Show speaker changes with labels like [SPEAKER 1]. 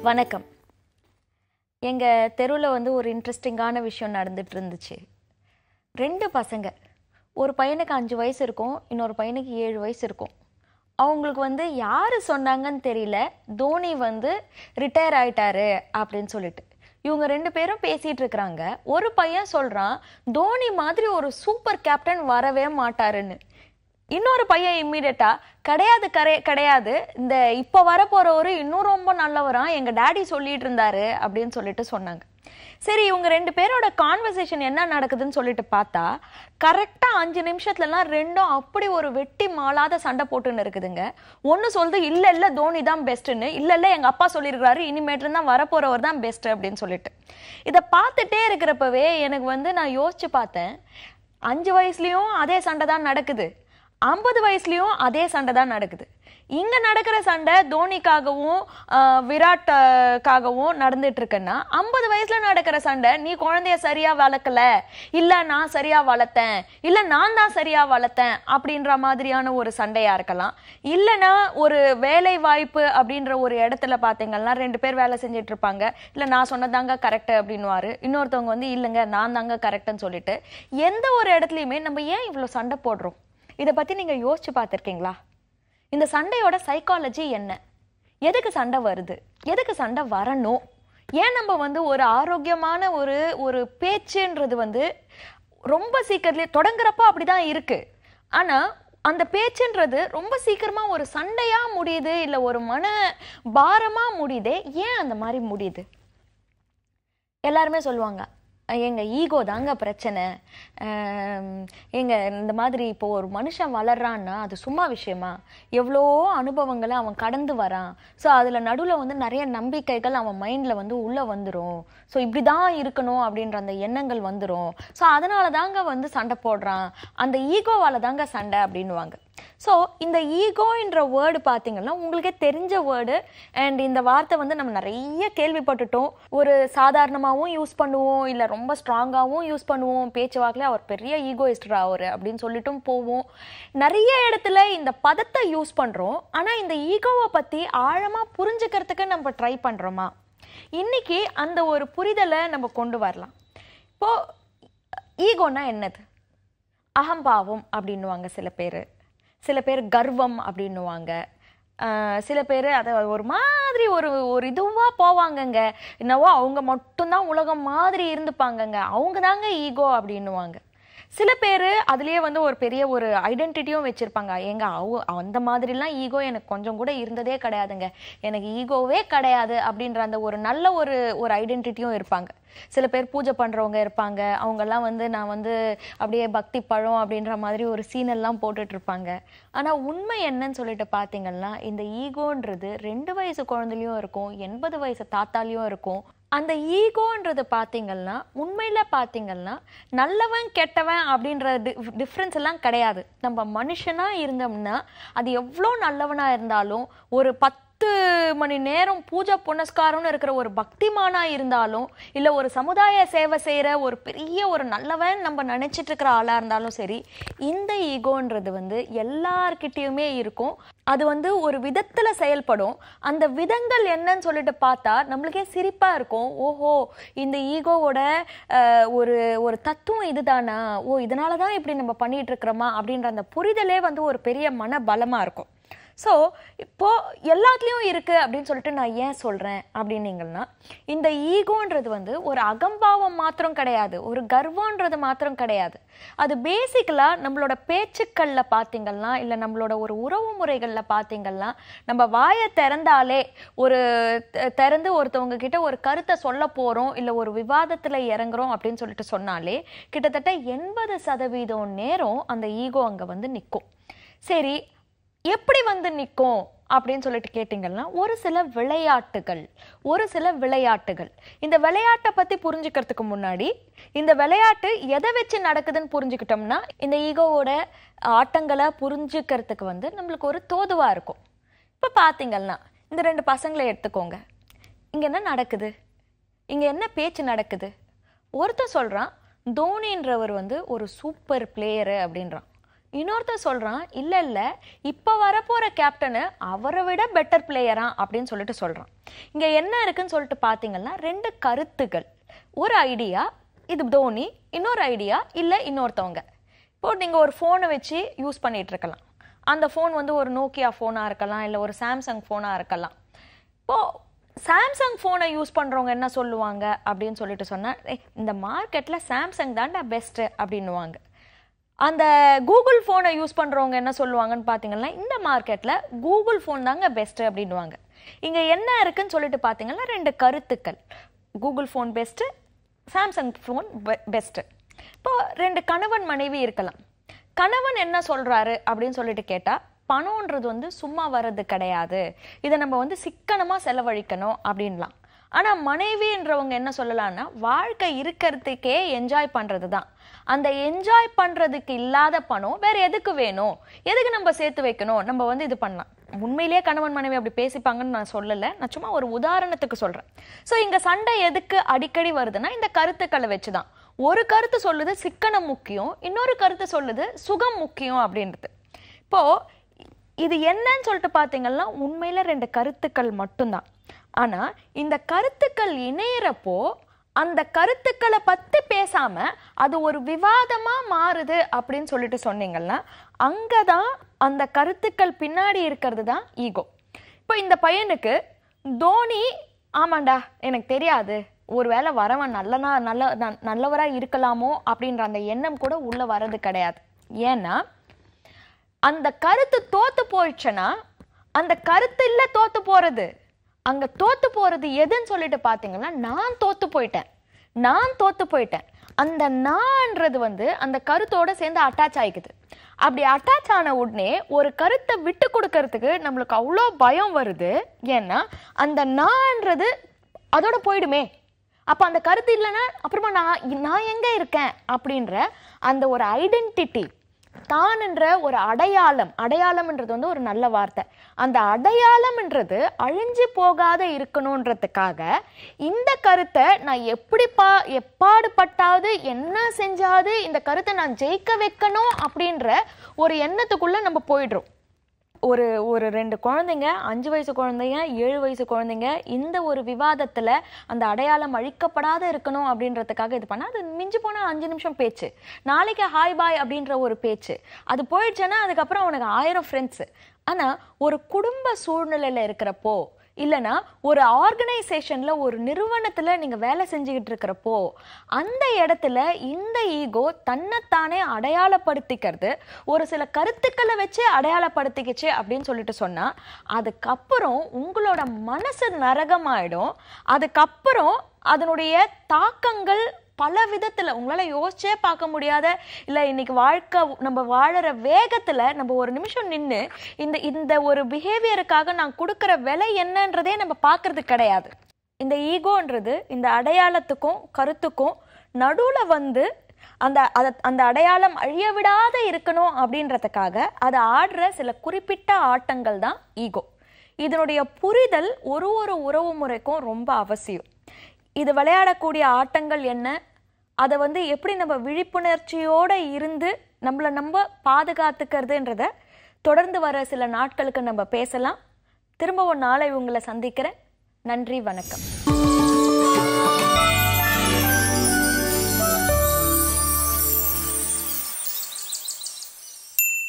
[SPEAKER 1] வணக்கம் எங்கள் தெருவில் வந்து ஒரு இன்ட்ரெஸ்டிங்கான விஷயம் நடந்துட்டு இருந்துச்சு ரெண்டு பசங்க ஒரு பையனுக்கு அஞ்சு வயசு இருக்கும் இன்னொரு பையனுக்கு ஏழு வயசு இருக்கும் அவங்களுக்கு வந்து யார் சொன்னாங்கன்னு தெரியல தோனி வந்து ரிட்டையர் ஆயிட்டாரு அப்படின்னு சொல்லிட்டு இவங்க ரெண்டு பேரும் பேசிட்டு இருக்கிறாங்க ஒரு பையன் சொல்றான் தோனி மாதிரி ஒரு சூப்பர் கேப்டன் வரவே மாட்டாருன்னு இன்னொரு பையன் இம்மீடியட்டா கிடையாது கரை கிடையாது இந்த இப்போ வர போறவரு இன்னும் ரொம்ப நல்லவரா எங்க டாடி சொல்லிட்டு இருந்தாரு அப்படின்னு சொல்லிட்டு சொன்னாங்க சரி இவங்க ரெண்டு பேரோட கான்வர்சேஷன் என்ன நடக்குதுன்னு சொல்லிட்டு பார்த்தா கரெக்டா அஞ்சு நிமிஷத்துலலாம் ரெண்டும் அப்படி ஒரு வெட்டி மாளாத சண்டை போட்டுன்னு இருக்குதுங்க ஒன்னு சொல்லுது இல்ல இல்ல தோனி தான் பெஸ்ட்னு இல்ல இல்ல எங்க அப்பா சொல்லியிருக்காரு இனிமேட்டு தான் வரப்போறவர் தான் பெஸ்ட் அப்படின்னு சொல்லிட்டு இதை பார்த்துட்டே இருக்கிறப்பவே எனக்கு வந்து நான் யோசிச்சு பார்த்தேன் அஞ்சு வயசுலயும் அதே சண்டை தான் நடக்குது ஐம்பது வயசுலயும் அதே சண்டை தான் நடக்குது இங்க நடக்கிற சண்டை தோனிக்காகவும் ஆஹ், விராட்டுக்காகவும் நடந்துட்டு இருக்குன்னா ஐம்பது வயசுல நடக்கிற சண்டை நீ குழந்தைய சரியா வளர்க்கல இல்ல நான் சரியா வளர்த்தேன் இல்ல நான் தான் சரியா வளர்த்தேன் அப்படின்ற மாதிரியான ஒரு சண்டையா இருக்கலாம் இல்லனா ஒரு வேலை வாய்ப்பு அப்படின்ற ஒரு இடத்துல பாத்தீங்கன்னா ரெண்டு பேர் வேலை செஞ்சுட்டு இருப்பாங்க இல்ல நான் சொன்னதாங்க கரெக்ட் அப்படின்னுவாரு இன்னொருத்தவங்க வந்து இல்லைங்க நான் தாங்க கரெக்ட்னு சொல்லிட்டு எந்த ஒரு இடத்துலயுமே நம்ம ஏன் இவ்வளவு சண்டை போடுறோம் இதை பத்தி நீங்க யோசிச்சு பார்த்திருக்கீங்களா இந்த சண்டையோட சைக்காலஜி என்ன எதுக்கு சண்டை வருது எதுக்கு சண்டை வரணும் ஏன் நம்ம வந்து ஒரு ஆரோக்கியமான ஒரு ஒரு பேச்சுன்றது வந்து ரொம்ப சீக்கிரத்துலேயே தொடங்குறப்ப அப்படிதான் இருக்கு ஆனா அந்த பேச்சுன்றது ரொம்ப சீக்கிரமா ஒரு சண்டையா முடியுது இல்ல ஒரு மன பாரமா முடியுதே ஏன் அந்த மாதிரி முடியுது எல்லாருமே சொல்லுவாங்க "அஹ் எங்க ஈகோ தாங்க பிரச்சனை ஆம், எங்க இந்த மாதிரி இப்போ ஒரு மனுஷன் வளர்றான்னா அது சும்மா விஷயமா எவ்வளோ அனுபவங்களை அவன் கடந்து வரான் ஸோ அதில் நடுவில் வந்து நிறைய நம்பிக்கைகள் அவன் மைண்டில் வந்து உள்ளே வந்துடும் ஸோ இப்படி தான் இருக்கணும் அப்படின்ற அந்த எண்ணங்கள் வந்துடும் ஸோ அதனால தாங்க வந்து சண்டை போடுறான் அந்த ஈகோவால தாங்க சண்டை அப்படின்னுவாங்க ஸோ இந்த ஈகோன்ற வேர்டு பார்த்தீங்கன்னா உங்களுக்கே தெரிஞ்ச வேர்டு அண்ட் இந்த வார்த்தை வந்து நம்ம நிறைய கேள்விப்பட்டுட்டோம் ஒரு சாதாரணமாகவும் யூஸ் பண்ணுவோம் இல்லை ரொம்ப ஸ்ட்ராங்காகவும் யூஸ் பண்ணுவோம் பேச்சுவாக்கில் அவர் பெரிய ஈகோயிஸ்டரா அவர் அப்படின்னு சொல்லிட்டும் போவோம் நிறைய இடத்துல இந்த பதத்தை யூஸ் பண்ணுறோம் ஆனால் இந்த ஈகோவை பற்றி ஆழமாக புரிஞ்சுக்கிறதுக்கு நம்ம ட்ரை பண்ணுறோமா இன்னைக்கு அந்த ஒரு புரிதலை நம்ம கொண்டு வரலாம் இப்போ ஈகோனா என்னது அகம்பாவம் அப்படின்னுவாங்க சில பேர் சில பேர் கர்வம் அப்படின்னுவாங்க ஆஹ் சில பேர் அதை ஒரு மாதிரி ஒரு ஒரு இதுவாக போவாங்கங்க என்னவோ அவங்க மட்டும்தான் உலகம் மாதிரி இருந்துப்பாங்கங்க அவங்க தாங்க ஈகோ அப்படின்னுவாங்க சில பேர் அதுலேயே வந்து ஒரு பெரிய ஒரு ஐடென்டிட்டியும் வச்சுருப்பாங்க எங்க அவ அந்த மாதிரிலாம் ஈகோ எனக்கு கொஞ்சம் கூட இருந்ததே கிடையாதுங்க எனக்கு ஈகோவே கிடையாது அப்படின்ற அந்த ஒரு நல்ல ஒரு ஒரு ஐடென்டிட்டியும் இருப்பாங்க சில பேர் பூஜை பண்ணுறவங்க இருப்பாங்க அவங்கெல்லாம் வந்து நான் வந்து அப்படியே பக்தி பழம் அப்படின்ற மாதிரி ஒரு சீனெல்லாம் போட்டுட்டு இருப்பாங்க ஆனால் உண்மை என்னன்னு சொல்லிட்டு பார்த்தீங்கன்னா இந்த ஈகோன்றது ரெண்டு வயசு குழந்தைலையும் இருக்கும் எண்பது வயசு தாத்தாலையும் இருக்கும் அந்த ஈகோன்றது பார்த்தீங்கன்னா உண்மையில் பார்த்தீங்கன்னா நல்லவன் கெட்டவன் அப்படின்ற டிஃப்ரென்ஸ் எல்லாம் கிடையாது நம்ம மனுஷனாக இருந்தோம்னா அது எவ்வளோ நல்லவனாக இருந்தாலும் ஒரு பத்து மணி நேரம் பூஜை புனஸ்காரம்னு இருக்கிற ஒரு பக்திமானா இருந்தாலும் இல்லை ஒரு சமுதாய சேவை செய்கிற ஒரு பெரிய ஒரு நல்லவன் நம்ம நினச்சிட்டு இருக்கிற ஆளாக இருந்தாலும் சரி இந்த ஈகோன்றது வந்து எல்லார்கிட்டயுமே இருக்கும் அது வந்து ஒரு விதத்தில் செயல்படும் அந்த விதங்கள் என்னன்னு சொல்லிட்டு பார்த்தா நம்மளுக்கே சிரிப்பாக இருக்கும் ஓஹோ இந்த ஈகோவோட அஹ், ஒரு ஒரு தத்துவம் இதுதானா ஓ இதனால தான் இப்படி நம்ம பண்ணிட்டு இருக்கிறோமா அப்படின்ற அந்த புரிதலே வந்து ஒரு பெரிய மன பலமாக இருக்கும் ஸோ இப்போ எல்லாத்துலேயும் இருக்கு அப்படின்னு சொல்லிட்டு நான் ஏன் சொல்கிறேன் அப்படின்னீங்கன்னா இந்த ஈகோன்றது வந்து ஒரு அகம்பாவம் மாத்திரம் கிடையாது ஒரு கர்வன்றது மாத்திரம் கிடையாது அது பேசிக்கலாக நம்மளோட பேச்சுக்களில் பார்த்தீங்கன்னா இல்லை நம்மளோட ஒரு உறவு முறைகளில் பார்த்தீங்கன்னா நம்ம வாயை திறந்தாலே ஒரு த- திறந்து ஒருத்தவங்க கிட்ட ஒரு கருத்தை சொல்ல போகிறோம் இல்லை ஒரு விவாதத்தில் இறங்குறோம் அப்படின்னு சொல்லிட்டு சொன்னாலே கிட்டத்தட்ட எண்பது சதவீதம் நேரம் அந்த ஈகோ அங்கே வந்து நிற்கும் சரி எப்படி வந்து நிற்கும் அப்படின்னு சொல்லிட்டு கேட்டிங்கன்னா ஒரு சில விளையாட்டுகள் ஒரு சில விளையாட்டுகள் இந்த விளையாட்டை பற்றி புரிஞ்சுக்கிறதுக்கு முன்னாடி இந்த விளையாட்டு எதை வச்சு நடக்குதுன்னு புரிஞ்சுக்கிட்டோம்னா இந்த ஈகோவோட ஆட்டங்களை புரிஞ்சுக்கிறதுக்கு வந்து நம்மளுக்கு ஒரு தோதுவாக இருக்கும் இப்போ பார்த்தீங்கன்னா இந்த ரெண்டு பசங்களை எடுத்துக்கோங்க இங்கே என்ன நடக்குது இங்கே என்ன பேச்சு நடக்குது ஒருத்தன் சொல்கிறான் தோனின்றவர் வந்து ஒரு சூப்பர் பிளேயரு அப்படின்றான் இன்னொருத்தன் சொல்றான் இல்ல இல்ல இப்ப வரப்போற கேப்டனு அவரை விட பெட்டர் பிளேயரா அப்படின்னு சொல்லிட்டு சொல்றான் இங்க என்ன இருக்குன்னு சொல்லிட்டு பாத்தீங்கன்னா ரெண்டு கருத்துகள் ஒரு ஐடியா இது தோனி இன்னொரு ஐடியா இல்ல இன்னொருத்தவங்க இப்போ நீங்க ஒரு ஃபோனை வச்சு யூஸ் பண்ணிட்டு இருக்கலாம் அந்த ஃபோன் வந்து ஒரு நோக்கியா ஃபோனா இருக்கலாம் இல்ல ஒரு சாம்சங் ஃபோனா இருக்கலாம் இப்போ சாம்சங் ஃபோனை யூஸ் பண்றவங்க என்ன சொல்லுவாங்க அப்படின்னு சொல்லிட்டு சொன்னா "ஏய், இந்த மார்க்கெட்ல சாம்சங் தான்டா பெஸ்ட் அப்படின்னுவாங்க அந்த கூகுள் ஃபோனை யூஸ் பண்றவங்க என்ன சொல்லுவாங்கன்னு பார்த்தீங்கன்னா இந்த மார்க்கெட்ல கூகுள் ஃபோன் தாங்க பெஸ்ட் அப்படின்னுவாங்க இங்க என்ன இருக்குன்னு சொல்லிட்டு பார்த்தீங்கன்னா ரெண்டு கருத்துக்கள் Google phone best Samsung phone best இப்போ ரெண்டு கணவன் மனைவி இருக்கலாம் கணவன் என்ன சொல்றாரு அப்படின்னு சொல்லிட்டு கேட்டா பணம்ன்றது வந்து சும்மா வர்றது கிடையாது இதை நம்ம வந்து சிக்கனமா செலவழிக்கணும் அப்படின்லாம் ஆனா மனைவின்றவங்க என்ன சொல்லலாம்னா வாழ்க்கை இருக்கிறதுக்கே என்ஜாய் பண்றது தான் அந்த என்ஜாய் பண்றதுக்கு இல்லாத பணம் வேற எதுக்கு வேணும் எதுக்கு நம்ம சேர்த்து வைக்கணும் நம்ம வந்து இது பண்ணலாம் உண்மையிலேயே கணவன் மனைவி அப்படி பேசிப்பாங்கன்னு நான் சொல்லல நான் சும்மா ஒரு உதாரணத்துக்கு சொல்றேன் சோ இங்க சண்டை எதுக்கு அடிக்கடி வருதுன்னா இந்த கருத்துக்களை வச்சுதான் ஒரு கருத்து சொல்லுது சிக்கனம் முக்கியம் இன்னொரு கருத்து சொல்லுது சுகம் முக்கியம் அப்படின்றது இப்போ இது என்னன்னு சொல்லிட்டு பார்த்தீங்கன்னா உண்மையில ரெண்டு கருத்துக்கள் மட்டும்தான் ஆனா இந்த கருத்துக்கள் இணையறப்போ அந்த கருத்துக்களை பத்தி பேசாம அது ஒரு விவாதமா மாறுது அப்படின்னு சொல்லிட்டு சொன்னீங்கன்னா அங்கதான் அந்த கருத்துக்கள் பின்னாடி இருக்கிறது தான் ஈகோ இப்போ இந்த பையனுக்கு தோனி ஆமாண்டா எனக்கு தெரியாது ஒருவேளை வரவன் நல்லனா நல்ல ந- நல்லவரா இருக்கலாமோ அப்படின்ற அந்த எண்ணம் கூட உள்ள வர்றது கிடையாது ஏன்னா அந்த கருத்து தோத்து போயிடுச்சுன்னா அந்த கருத்து இல்ல தோத்து போறது அங்க தோத்து போறது எதுன்னு சொல்லிட்டு பாத்தீங்கன்னா நான் தோத்து போயிட்டேன் நான் தோத்து போயிட்டேன் அந்த நான்றது வந்து அந்த கருத்தோட சேர்ந்து அட்டாச் ஆயிக்குது அப்படி அட்டாச் ஆன உடனே ஒரு கருத்தை விட்டு கொடுக்கறதுக்கு நம்மளுக்கு அவ்வளோ பயம் வருது ஏன்னா அந்த நான்றது அதோட போயிடுமே அப்ப அந்த கருத்து இல்லைன்னா அப்புறமா நான் நான் எங்க இருக்கேன் அப்படின்ற அந்த ஒரு ஐடென்டிட்டி தான் என்ற ஒரு அடையாளம் அடையாளம்ன்றது வந்து ஒரு நல்ல வார்த்தை அந்த அடையாளம்ன்றது அழிஞ்சு போகாத இருக்கணுன்றதுக்காக இந்த கருத்தை நான் எப்படி பா எப்பாடுபட்டாவது என்ன செஞ்சாவது இந்த கருத்தை நான் ஜெயிக்க வைக்கணும் அப்படின்ற ஒரு எண்ணத்துக்குள்ள நம்ம போயிடுறோம் ஒரு ஒரு ரெண்டு குழந்தைங்க அஞ்சு வயசு குழந்தைங்க ஏழு வயசு குழந்தைங்க இந்த ஒரு விவாதத்துல அந்த அடையாளம் அழிக்கப்படாத இருக்கணும் அப்படின்றதுக்காக இது பண்ணா அது மிஞ்சி போனா அஞ்சு நிமிஷம் பேச்சு நாளைக்கு ஹாய் பாய் அப்படின்ற ஒரு பேச்சு அது போயிடுச்சுன்னா அதுக்கப்புறம் அவனுக்கு ஆயிரம் ஃப்ரெண்ட்ஸ் ஆனா ஒரு குடும்ப சூழ்நிலையில இருக்கிறப்போ இல்லனா ஒரு ஆர்கனைசேஷன்ல ஒரு நிறுவனத்துல நீங்க வேலை செஞ்சுக்கிட்டு இருக்கிறப்போ அந்த இடத்துல இந்த ஈகோ தன்னைத்தானே அடையாளப்படுத்திக்கிறது ஒரு சில கருத்துக்களை வச்சு அடையாளப்படுத்திக்கிச்சு அப்படின்னு சொல்லிட்டு சொன்னா அதுக்கப்புறம் உங்களோட மனசு நரகமாயிடும் அதுக்கப்புறம் அதனுடைய தாக்கங்கள் பல விதத்துல உங்களால யோசிச்சே பார்க்க முடியாத இல்ல இன்னைக்கு வாழ்க்கை நம்ம வாழற வேகத்துல நம்ம ஒரு நிமிஷம் நின்னு இந்த இந்த ஒரு பிஹேவியருக்காக நான் கொடுக்கிற விலை என்னன்றதே நம்ம பார்க்கிறது கிடையாது இந்த ஈகோன்றது இந்த அடையாளத்துக்கும் கருத்துக்கும் நடுவுல வந்து அந்த அத அந்த அடையாளம் அழிய விடாத இருக்கணும் அப்படின்றதுக்காக அதை ஆடுற சில குறிப்பிட்ட ஆட்டங்கள் தான் ஈகோ இதனுடைய புரிதல் ஒரு ஒரு உறவு முறைக்கும் ரொம்ப அவசியம் இது விளையாடக்கூடிய ஆட்டங்கள் என்ன அதை வந்து எப்படி நம்ம விழிப்புணர்ச்சியோட இருந்து நம்மளை நம்ம பாதுகாத்துக்கிறதுன்றத தொடர்ந்து வர சில நாட்களுக்கு நம்ம பேசலாம் திரும்பவும் நாளை உங்களை சந்திக்கிறேன் நன்றி வணக்கம்